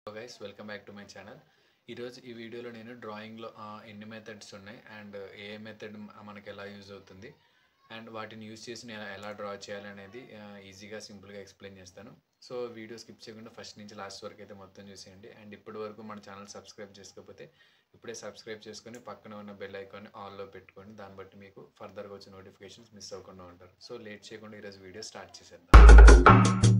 guys welcome back to my channel ఈరోజు ఈ వీడియోలో నేను డ్రాయింగ్లో ఎన్ని మెథడ్స్ ఉన్నాయి అండ్ ఏ మెథడ్ మనకి ఎలా యూజ్ అవుతుంది అండ్ వాటిని యూజ్ చేసి నేను ఎలా డ్రా చేయాలి అనేది ఈజీగా సింపుల్గా ఎక్స్ప్లెయిన్ చేస్తాను సో వీడియో స్కిప్ చేయకుండా ఫస్ట్ నుంచి లాస్ట్ వరకు అయితే మొత్తం చూసేయండి అండ్ ఇప్పటి వరకు మన ఛానల్ సబ్స్క్రైబ్ చేసుకోకపోతే ఇప్పుడే సబ్స్క్రైబ్ చేసుకొని పక్కన ఉన్న బెల్ ఐకాన్ ఆల్లో పెట్టుకోండి దాన్ని బట్టి మీకు ఫర్దర్గా వచ్చే నోటిఫికేషన్స్ మిస్ అవ్వకుండా ఉంటారు సో లేట్ చేయకుండా ఈరోజు వీడియో స్టార్ట్ చేసేద్దాం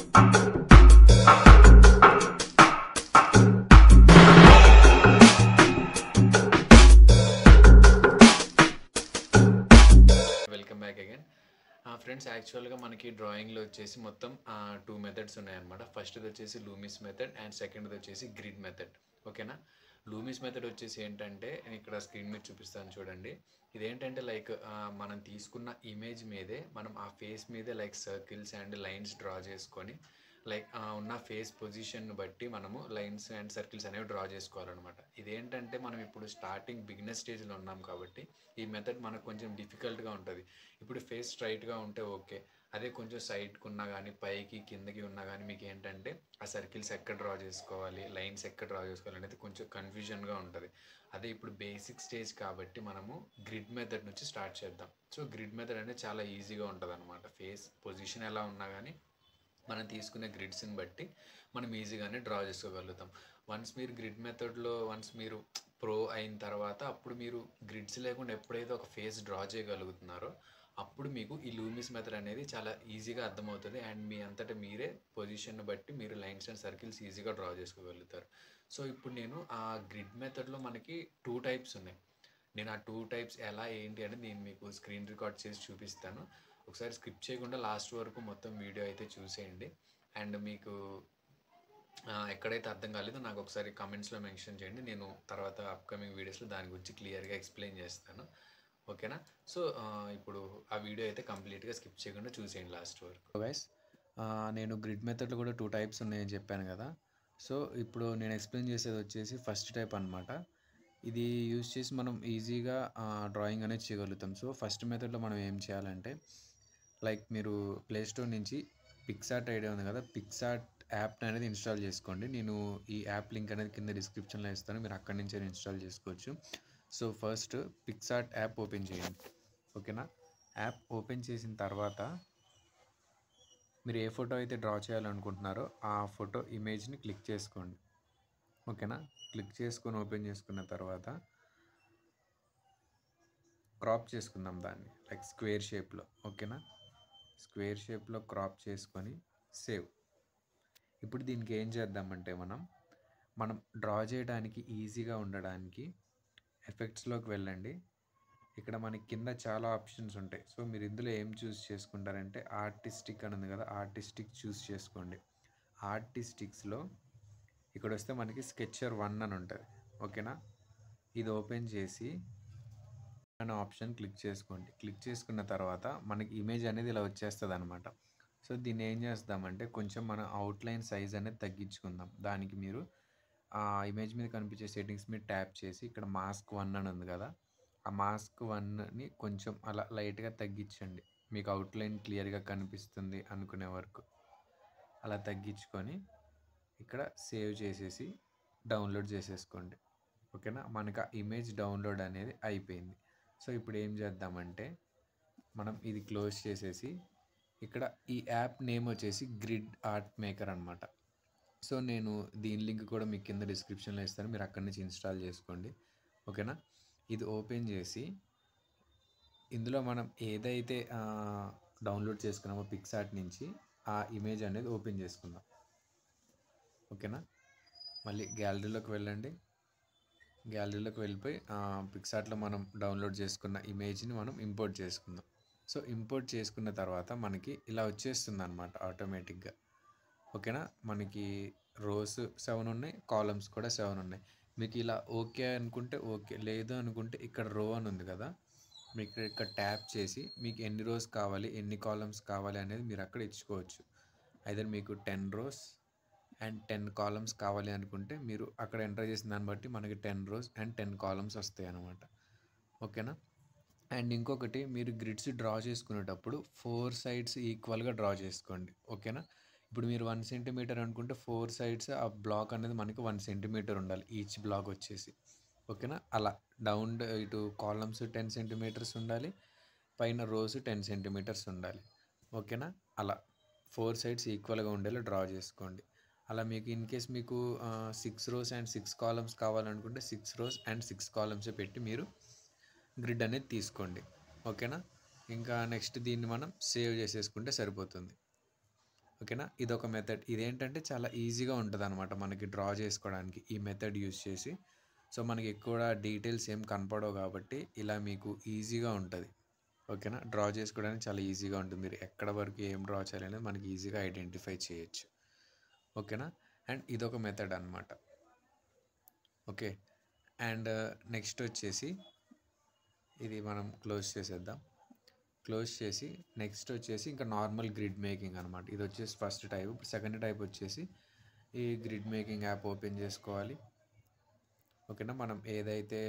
వెల్కమ్ బ్యాక్ అగైన్ ఫ్రెండ్స్ యాక్చువల్గా మనకి డ్రాయింగ్లో వచ్చేసి మొత్తం టూ మెథడ్స్ ఉన్నాయన్నమాట ఫస్ట్ది వచ్చేసి లూమిస్ మెథడ్ అండ్ సెకండ్ది వచ్చేసి గ్రిడ్ మెథడ్ ఓకేనా లూమిస్ మెథడ్ వచ్చేసి ఏంటంటే నేను ఇక్కడ స్క్రీన్ మీద చూపిస్తాను చూడండి ఇదేంటంటే లైక్ మనం తీసుకున్న ఇమేజ్ మీదే మనం ఆ ఫేస్ మీదే like circles and lines draw చేసుకొని లైక్ ఉన్న ఫేస్ పొజిషన్ బట్టి మనము లైన్స్ అండ్ సర్కిల్స్ అనేవి డ్రా చేసుకోవాలన్నమాట ఇదేంటంటే మనం ఇప్పుడు స్టార్టింగ్ బిగినర్ స్టేజ్లో ఉన్నాం కాబట్టి ఈ మెథడ్ మనకు కొంచెం డిఫికల్ట్గా ఉంటుంది ఇప్పుడు ఫేస్ స్ట్రైట్గా ఉంటే ఓకే అదే కొంచెం సైడ్కి ఉన్నా కానీ పైకి కిందకి ఉన్నా కానీ మీకు ఏంటంటే ఆ సర్కిల్స్ ఎక్కడ డ్రా చేసుకోవాలి లైన్స్ ఎక్కడ డ్రా చేసుకోవాలి అనేది కొంచెం కన్ఫ్యూజన్గా ఉంటుంది అదే ఇప్పుడు బేసిక్ స్టేజ్ కాబట్టి మనము గ్రిడ్ మెథడ్ నుంచి స్టార్ట్ చేద్దాం సో గ్రిడ్ మెథడ్ అనేది చాలా ఈజీగా ఉంటుంది అనమాట ఫేస్ పొజిషన్ ఎలా ఉన్నా కానీ మనం తీసుకునే గ్రిడ్స్ని బట్టి మనం ఈజీగానే డ్రా చేసుకోగలుగుతాం వన్స్ మీరు గ్రిడ్ మెథడ్లో వన్స్ మీరు ప్రో అయిన తర్వాత అప్పుడు మీరు గ్రిడ్స్ లేకుండా ఎప్పుడైతే ఒక ఫేస్ డ్రా చేయగలుగుతున్నారో అప్పుడు మీకు ఈ లూమిస్ మెథడ్ అనేది చాలా ఈజీగా అర్థమవుతుంది అండ్ మీ అంతటా మీరే పొజిషన్ బట్టి మీరు లైన్స్ అండ్ సర్కిల్స్ ఈజీగా డ్రా చేసుకోగలుగుతారు సో ఇప్పుడు నేను ఆ గ్రిడ్ మెథడ్లో మనకి టూ టైప్స్ ఉన్నాయి నేను ఆ టూ టైప్స్ ఎలా ఏంటి అనేది నేను మీకు స్క్రీన్ రికార్డ్ చేసి చూపిస్తాను ఒకసారి స్కిప్ చేయకుండా లాస్ట్ వరకు మొత్తం వీడియో అయితే చూసేయండి అండ్ మీకు ఎక్కడైతే అర్థం కాలేదో నాకు ఒకసారి కమెంట్స్లో మెన్షన్ చేయండి నేను తర్వాత అప్కమింగ్ వీడియోస్లో దాని గురించి క్లియర్గా ఎక్స్ప్లెయిన్ చేస్తాను ఓకేనా సో ఇప్పుడు ఆ వీడియో అయితే కంప్లీట్గా స్కిప్ చేయకుండా చూసేయండి లాస్ట్ వరకు గైస్ నేను గ్రిడ్ మెథడ్లో కూడా టూ టైప్స్ ఉన్నాయని చెప్పాను కదా సో ఇప్పుడు నేను ఎక్స్ప్లెయిన్ చేసేది వచ్చేసి ఫస్ట్ టైప్ అనమాట ఇది యూజ్ చేసి మనం ఈజీగా డ్రాయింగ్ అనేది చేయగలుగుతాం సో ఫస్ట్ మెథడ్లో మనం ఏం చేయాలంటే లైక్ మీరు ప్లేస్టోర్ నుంచి పిక్సార్ట్ ఐడియా ఉంది కదా పిక్సార్ట్ యాప్ అనేది ఇన్స్టాల్ చేసుకోండి నేను ఈ యాప్ లింక్ అనేది కింద డిస్క్రిప్షన్లో ఇస్తాను మీరు అక్కడి నుంచి ఇన్స్టాల్ చేసుకోవచ్చు so first PicsArt app open చేయండి ఓకేనా యాప్ ఓపెన్ చేసిన తర్వాత మీరు ఏ ఫోటో అయితే డ్రా చేయాలనుకుంటున్నారో ఆ ఫోటో ఇమేజ్ని క్లిక్ చేసుకోండి ఓకేనా క్లిక్ చేసుకొని ఓపెన్ చేసుకున్న తర్వాత క్రాప్ చేసుకుందాం దాన్ని లైక్ స్క్వేర్ షేప్లో ఓకేనా స్క్వేర్ షేప్లో క్రాప్ చేసుకొని సేవ్ ఇప్పుడు దీనికి ఏం చేద్దామంటే మనం మనం డ్రా చేయడానికి ఈజీగా ఉండడానికి ఎఫెక్ట్స్లోకి వెళ్ళండి ఇక్కడ మనకి కింద చాలా ఆప్షన్స్ ఉంటాయి సో మీరు ఇందులో ఏం చూస్ చేసుకుంటారంటే ఆర్టిస్టిక్ అని ఉంది కదా ఆర్టిస్టిక్ చూస్ చేసుకోండి ఆర్టిస్టిక్స్లో ఇక్కడ వస్తే మనకి స్కెచర్ వన్ అని ఉంటుంది ఓకేనా ఇది ఓపెన్ చేసి అనే ఆప్షన్ క్లిక్ చేసుకోండి క్లిక్ చేసుకున్న తర్వాత మనకి ఇమేజ్ అనేది ఇలా వచ్చేస్తుంది అనమాట సో దీన్ని ఏం చేస్తామంటే కొంచెం మన అవుట్లైన్ సైజ్ అనేది తగ్గించుకుందాం దానికి మీరు ఆ ఇమేజ్ మీద కనిపించే సెట్టింగ్స్ మీద ట్యాప్ చేసి ఇక్కడ మాస్క్ వన్ అని ఉంది కదా ఆ మాస్క్ వన్ని కొంచెం అలా లైట్గా తగ్గించండి మీకు అవుట్లైన్ క్లియర్గా కనిపిస్తుంది అనుకునే వరకు అలా తగ్గించుకొని ఇక్కడ సేవ్ చేసేసి డౌన్లోడ్ చేసేసుకోండి ఓకేనా మనకు ఆ ఇమేజ్ డౌన్లోడ్ అనేది అయిపోయింది సో ఇప్పుడు ఏం చేద్దామంటే మనం ఇది క్లోజ్ చేసేసి ఇక్కడ ఈ యాప్ నేమ్ వచ్చేసి గ్రిడ్ ఆర్ట్ మేకర్ అనమాట సో నేను దీని లింక్ కూడా మీకు కింద డిస్క్రిప్షన్లో ఇస్తాను మీరు అక్కడి నుంచి ఇన్స్టాల్ చేసుకోండి ఓకేనా ఇది ఓపెన్ చేసి ఇందులో మనం ఏదైతే డౌన్లోడ్ చేసుకున్నామో పిక్సార్ట్ నుంచి ఆ ఇమేజ్ అనేది ఓపెన్ చేసుకుందాం ఓకేనా మళ్ళీ గ్యాలరీలోకి వెళ్ళండి గ్యాలరీలోకి వెళ్ళిపోయి పిక్సార్ట్లో మనం డౌన్లోడ్ చేసుకున్న ఇమేజ్ని మనం ఇంపోర్ట్ చేసుకుందాం సో ఇంపోర్ట్ చేసుకున్న తర్వాత మనకి ఇలా వచ్చేస్తుంది అనమాట ఆటోమేటిక్గా ఓకేనా మనకి రోస్ సెవెన్ ఉన్నాయి కాలమ్స్ కూడా సెవెన్ ఉన్నాయి మీకు ఇలా ఓకే అనుకుంటే ఓకే లేదు అనుకుంటే ఇక్కడ రో అని ఉంది కదా మీకు ఇక్కడ ట్యాప్ చేసి మీకు ఎన్ని రోస్ కావాలి ఎన్ని కాలమ్స్ కావాలి అనేది మీరు అక్కడ ఇచ్చుకోవచ్చు ఐదర్ మీకు ten rows and ten columns కావాలి అనుకుంటే మీరు అక్కడ ఎంటర్ చేసిన దాన్ని బట్టి మనకి ten rows and ten columns వస్తాయి అన్నమాట ఓకేనా అండ్ ఇంకొకటి మీరు గ్రిడ్స్ డ్రా చేసుకునేటప్పుడు ఫోర్ సైడ్స్ ఈక్వల్గా డ్రా చేసుకోండి ఓకేనా ఇప్పుడు మీరు వన్ సెంటీమీటర్ అనుకుంటే ఫోర్ సైడ్స్ ఆ బ్లాక్ అనేది మనకి వన్ సెంటీమీటర్ ఉండాలి ఈచ్ బ్లాక్ వచ్చేసి ఓకేనా అలా డౌన్ ఇటు కాలమ్స్ టెన్ సెంటీమీటర్స్ ఉండాలి పైన రోస్ టెన్ సెంటీమీటర్స్ ఉండాలి ఓకేనా అలా ఫోర్ సైడ్స్ ఈక్వల్గా ఉండేలా డ్రా చేసుకోండి అలా మీకు ఇన్ కేస్ మీకు six rows and six columns కావాలనుకుంటే six rows and six columns పెట్టి మీరు గ్రిడ్ అనేది తీసుకోండి ఓకేనా ఇంకా నెక్స్ట్ దీన్ని మనం సేవ్ చేసేసుకుంటే సరిపోతుంది ఓకేనా ఇదొక మెథడ్ ఇదేంటంటే చాలా ఈజీగా ఉంటుంది అనమాట మనకి డ్రా చేసుకోవడానికి ఈ మెథడ్ యూస్ చేసి సో మనకి ఎక్కువ డీటెయిల్స్ ఏం కనపడవు కాబట్టి ఇలా మీకు ఈజీగా ఉంటుంది ఓకేనా డ్రా చేసుకోవడానికి చాలా ఈజీగా ఉంటుంది మీరు ఎక్కడ వరకు ఏం డ్రా చేయాలనేది మనకి ఈజీగా ఐడెంటిఫై చేయొచ్చు ఓకేనా అండ్ ఇదొక మెథడ్ అనమాట ఓకే అండ్ నెక్స్ట్ వచ్చేసి ఇది మనం క్లోజ్ చేసేద్దాం క్లోజ్ చేసి నెక్స్ట్ వచ్చేసి ఇంకా నార్మల్ గ్రిడ్ మేకింగ్ అనమాట ఇది వచ్చేసి ఫస్ట్ టైప్ ఇప్పుడు సెకండ్ టైప్ వచ్చేసి ఈ గ్రిడ్ మేకింగ్ యాప్ ఓపెన్ చేసుకోవాలి ఓకేనా మనం ఏదైతే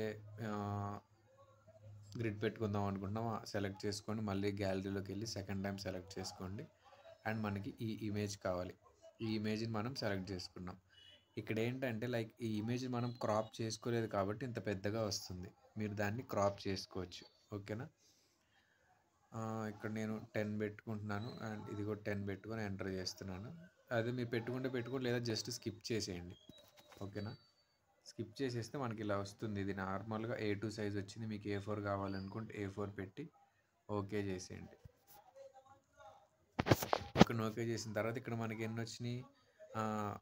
గ్రిడ్ పెట్టుకుందాం అనుకుంటున్నామో సెలెక్ట్ చేసుకొని మళ్ళీ గ్యాలరీలోకి వెళ్ళి సెకండ్ టైం సెలెక్ట్ చేసుకోండి అండ్ మనకి ఈ ఇమేజ్ కావాలి ఈ ఇమేజ్ని మనం సెలెక్ట్ చేసుకున్నాం ఇక్కడ ఏంటంటే లైక్ ఈ ఇమేజ్ మనం క్రాప్ చేసుకోలేదు కాబట్టి ఇంత పెద్దగా వస్తుంది మీరు దాన్ని క్రాప్ చేసుకోవచ్చు ఓకేనా ఆ, ఇక్కడ నేను టెన్ పెట్టుకుంటున్నాను అండ్ ఇది కూడా టెన్ పెట్టుకొని ఎంటర్ చేస్తున్నాను అదే మీరు పెట్టుకుంటే పెట్టుకోండి లేదా జస్ట్ స్కిప్ చేసేయండి ఓకేనా స్కిప్ చేసేస్తే మనకి ఇలా వస్తుంది ఇది నార్మల్గా ఏ టూ సైజ్ వచ్చింది మీకు ఏ ఫోర్ కావాలనుకుంటే ఏ ఫోర్ పెట్టి ఓకే చేసేయండి ఇక్కడ ఓకే చేసిన తర్వాత ఇక్కడ మనకి ఎన్ని వచ్చినాయి ఆ,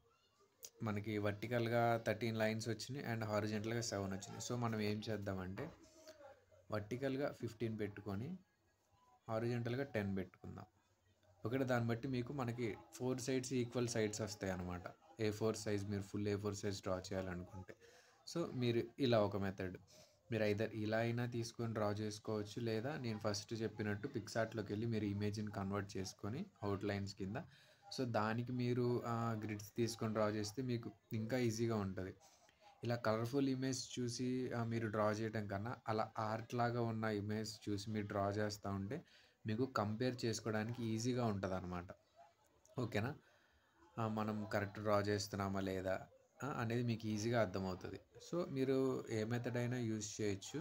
మనకి వర్టికల్గా థర్టీన్ లైన్స్ వచ్చినాయి అండ్ హారిజెంటల్గా సెవెన్ వచ్చినాయి సో మనం ఏం చేద్దామంటే వర్టికల్గా ఫిఫ్టీన్ పెట్టుకొని హారిజెంటల్గా టెన్ పెట్టుకుందాం ఒకటి దాన్ని బట్టి మీకు మనకి ఫోర్ సైడ్స్ ఈక్వల్ సైడ్స్ వస్తాయి అన్నమాట ఏ ఫోర్ సైజ్ మీరు full A four size draw చేయాలనుకుంటే సో మీరు ఇలా ఒక మెథడ్ మీరు ఐదర్ ఇలా అయినా తీసుకొని డ్రా చేసుకోవచ్చు లేదా నేను ఫస్ట్ చెప్పినట్టు పిక్సార్ట్లోకి వెళ్ళి మీరు ఇమేజ్ని కన్వర్ట్ చేసుకొని అవుట్లైన్స్ కింద సో దానికి మీరు గ్రిడ్స్ తీసుకొని డ్రా చేస్తే మీకు ఇంకా ఈజీగా ఉంటుంది ఇలా కలర్ఫుల్ ఇమేజ్ చూసి ఆ, మీరు డ్రా చేయడం కన్నా అలా ఆర్ట్ లాగా ఉన్న ఇమేజ్ చూసి మీరు డ్రా చేస్తూ ఉంటే మీకు కంపేర్ చేసుకోవడానికి ఈజీగా ఉంటుంది అనమాట ఓకేనా ఆ, మనం కరెక్ట్ డ్రా చేస్తున్నామా లేదా ఆ, అనేది మీకు ఈజీగా అర్థమవుతుంది సో మీరు ఏ మెథడ్ అయినా యూజ్ చేయొచ్చు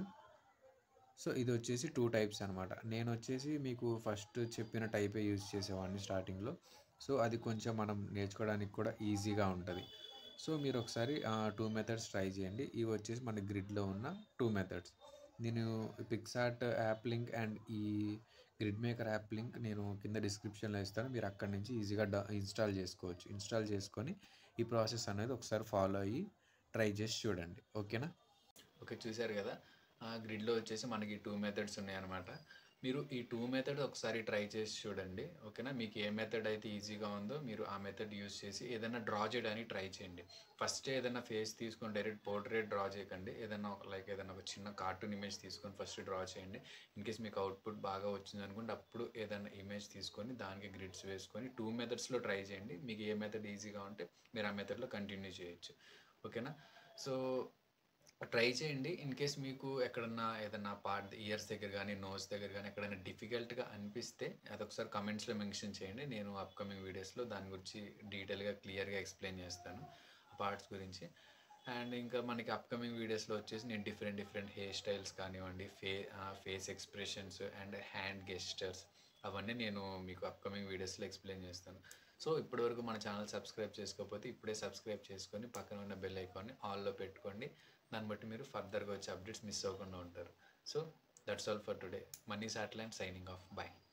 సో ఇది వచ్చేసి టూ టైప్స్ అనమాట నేను వచ్చేసి మీకు ఫస్ట్ చెప్పిన టైపే యూజ్ చేసేవాడిని స్టార్టింగ్లో సో అది కొంచెం మనం నేర్చుకోవడానికి కూడా ఈజీగా ఉంటుంది సో మీరు ఒకసారి టూ మెథడ్స్ ట్రై చేయండి ఇవి వచ్చేసి మన గ్రిడ్లో ఉన్న టూ మెథడ్స్ నేను పిక్సార్ట్ యాప్ లింక్ అండ్ ఈ గ్రిడ్ మేకర్ యాప్ లింక్ నేను కింద డిస్క్రిప్షన్లో ఇస్తాను మీరు అక్కడి నుంచి ఈజీగా డ ఇన్స్టాల్ చేసుకోవచ్చు ఇన్స్టాల్ చేసుకొని ఈ ప్రాసెస్ అనేది ఒకసారి ఫాలో అయ్యి ట్రై చేసి చూడండి ఓకేనా ఓకే చూశారు కదా ఆ గ్రిడ్లో వచ్చేసి మనకి టూ మెథడ్స్ ఉన్నాయన్నమాట మీరు ఈ టూ మెథడ్ ఒకసారి ట్రై చేసి చూడండి ఓకేనా మీకు ఏ మెథడ్ అయితే ఈజీగా ఉందో మీరు ఆ మెథడ్ యూస్ చేసి ఏదైనా డ్రా చేయడానికి ట్రై చేయండి ఫస్ట్ ఏదైనా ఫేస్ తీసుకొని డైరెక్ట్ పోర్ట్రేట్ డ్రా చేయకండి ఏదైనా లైక్ ఏదైనా ఒక చిన్న కార్టూన్ ఇమేజ్ తీసుకొని ఫస్ట్ డ్రా చేయండి ఇన్ కేస్ మీకు అవుట్పుట్ బాగా వచ్చింది అనుకుంటే అప్పుడు ఏదైనా ఇమేజ్ తీసుకొని దానికి గ్రిడ్స్ వేసుకొని టూ మెథడ్స్లో ట్రై చేయండి మీకు ఏ మెథడ్ ఈజీగా ఉంటే మీరు ఆ మెథడ్లో కంటిన్యూ చేయొచ్చు ఓకేనా సో ట్రై చేయండి ఇన్ కేస్ మీకు ఎక్కడన్నా ఏదన్నా పార్ట్ ఇయర్స్ దగ్గర కానీ నోస్ దగ్గర కానీ ఎక్కడైనా డిఫికల్ట్గా అనిపిస్తే అది ఒకసారి కమెంట్స్లో మెన్షన్ చేయండి నేను అప్కమింగ్ వీడియోస్లో దాని గురించి డీటెయిల్గా క్లియర్గా ఎక్స్ప్లెయిన్ చేస్తాను ఆ పార్ట్స్ గురించి అండ్ ఇంకా మనకి అప్కమింగ్ వీడియోస్లో వచ్చేసి నేను డిఫరెంట్ డిఫరెంట్ హెయిర్ స్టైల్స్ కానివ్వండి ఫే face expressions and hand gestures అవన్నీ నేను మీకు అప్కమింగ్ వీడియోస్లో ఎక్స్ప్లెయిన్ చేస్తాను సో ఇప్పటివరకు మన ఛానల్ సబ్స్క్రైబ్ చేసుకోకపోతే ఇప్పుడే సబ్స్క్రైబ్ చేసుకొని పక్కన ఉన్న బెల్ ఐకాన్ని ఆల్లో పెట్టుకోండి దాన్ని బట్టి మీరు ఫర్దర్గా వచ్చే అప్డేట్స్ మిస్ అవ్వకుండా ఉంటారు so that's all for today మనీ సాటిలైన్ సైనింగ్ ఆఫ్ బై